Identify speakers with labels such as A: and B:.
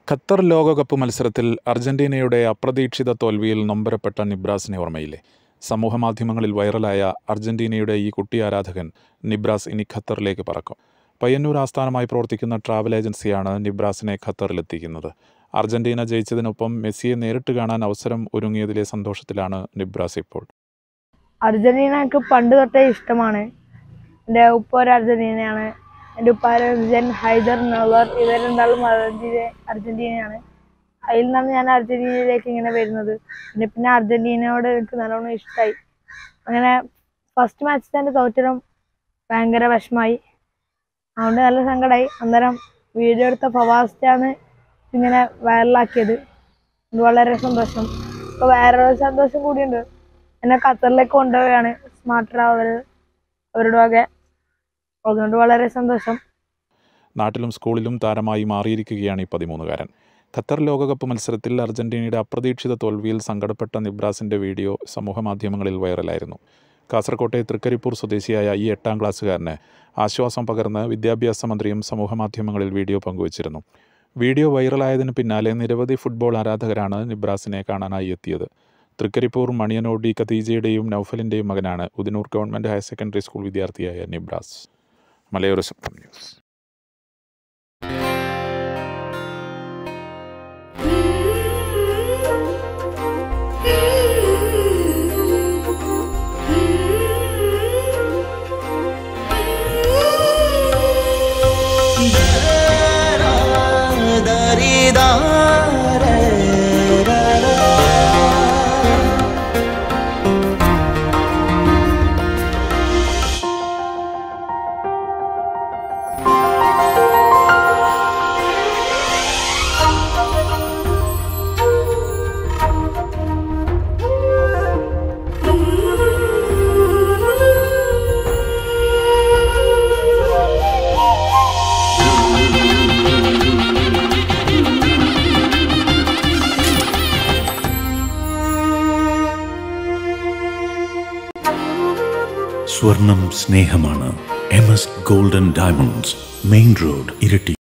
A: Qatar ലോകകപ്പ് മത്സരത്തിൽ അർജന്റീനയുടെ അപ്രതീക്ഷിത തോൽവിയിൽ നൊമ്പരപ്പെട്ട നിബ്രാസിനെ ഓർമ്മയില്ലേ സമൂഹമാധ്യമങ്ങളിൽ വൈറലായ അർജന്റീനയുടെ ഈ കുട്ടി ആരാധകൻ നിബ്രാസ് ഇനി ഖത്തറിലേക്ക് പറക്കും പയ്യന്നൂർ ആസ്ഥാനമായി പ്രവർത്തിക്കുന്ന ട്രാവൽ ഏജൻസിയാണ് നിബ്രാസിനെ ഖത്തറിലെത്തിക്കുന്നത് അർജന്റീന ജയിച്ചതിനൊപ്പം മെസ്സിയെ നേരിട്ട് കാണാൻ അവസരം ഒരുങ്ങിയതിലെ സന്തോഷത്തിലാണ് നിബ്രാസ് ഇപ്പോൾ
B: അർജന്റീന എനിക്ക് പണ്ട് തൊട്ടേ ഇഷ്ടമാണ് എൻ്റെ ഉപ്പ ഒരു അർജന്റീനയാണ് എൻ്റെ ഉപ്പാരെ ജൻ ഹൈദർ നവർ ഇവർ രണ്ടാളും അർജന്റീന അർജന്റീനയാണ് അതിൽ നിന്നാണ് ഞാൻ അർജന്റീനയിലേക്ക് ഇങ്ങനെ വരുന്നത് പിന്നെ പിന്നെ അർജന്റീനയോട് എനിക്ക് നല്ലോണം ഇഷ്ടമായി അങ്ങനെ ഫസ്റ്റ് മാച്ച് തന്നെ തോറ്റലും ഭയങ്കര വിഷമായി അതുകൊണ്ട് നല്ല സങ്കടമായി അന്നേരം വീഡിയോ എടുത്ത ഫവാസ്റ്റാണ് ഇങ്ങനെ വൈറലാക്കിയത് ഇത് വളരെ സന്തോഷം ഇപ്പോൾ വേറൊരു സന്തോഷം കൂടിയുണ്ട് എന്നെ ഖത്തറിലേക്ക് കൊണ്ടുപോവുകയാണ് സ്മാർട്ട് ട്രാവൽ അവരുടെ വക അതുകൊണ്ട് വളരെ സന്തോഷം
A: നാട്ടിലും സ്കൂളിലും താരമായി മാറിയിരിക്കുകയാണ് ഈ പതിമൂന്നുകാരൻ ഖത്തർ ലോകകപ്പ് മത്സരത്തിൽ അർജന്റീനയുടെ അപ്രതീക്ഷിത തോൽവിയിൽ സങ്കടപ്പെട്ട നിബ്രാസിൻ്റെ വീഡിയോ സമൂഹമാധ്യമങ്ങളിൽ വൈറലായിരുന്നു കാസർകോട്ടെ തൃക്കരിപ്പൂർ സ്വദേശിയായ ഈ എട്ടാം ക്ലാസ്സുകാരന് ആശ്വാസം പകർന്ന് വിദ്യാഭ്യാസ മന്ത്രിയും സമൂഹമാധ്യമങ്ങളിൽ വീഡിയോ പങ്കുവച്ചിരുന്നു വീഡിയോ വൈറലായതിന് പിന്നാലെ നിരവധി ഫുട്ബോൾ ആരാധകരാണ് നിബ്രാസിനെ കാണാനായി എത്തിയത് തൃക്കരിപ്പൂർ മണിയനോടി ഖദീജയുടെയും നൌഫലിൻ്റെയും മകനാണ് Udinur government higher secondary school വിദ്യാർത്ഥിയായ നിബ്രാസ് മലയോര ശബ്ദം ന്യൂസ്
C: സ്വർണം സ്നേഹമാണ് M S golden diamonds main road ഇരട്ടി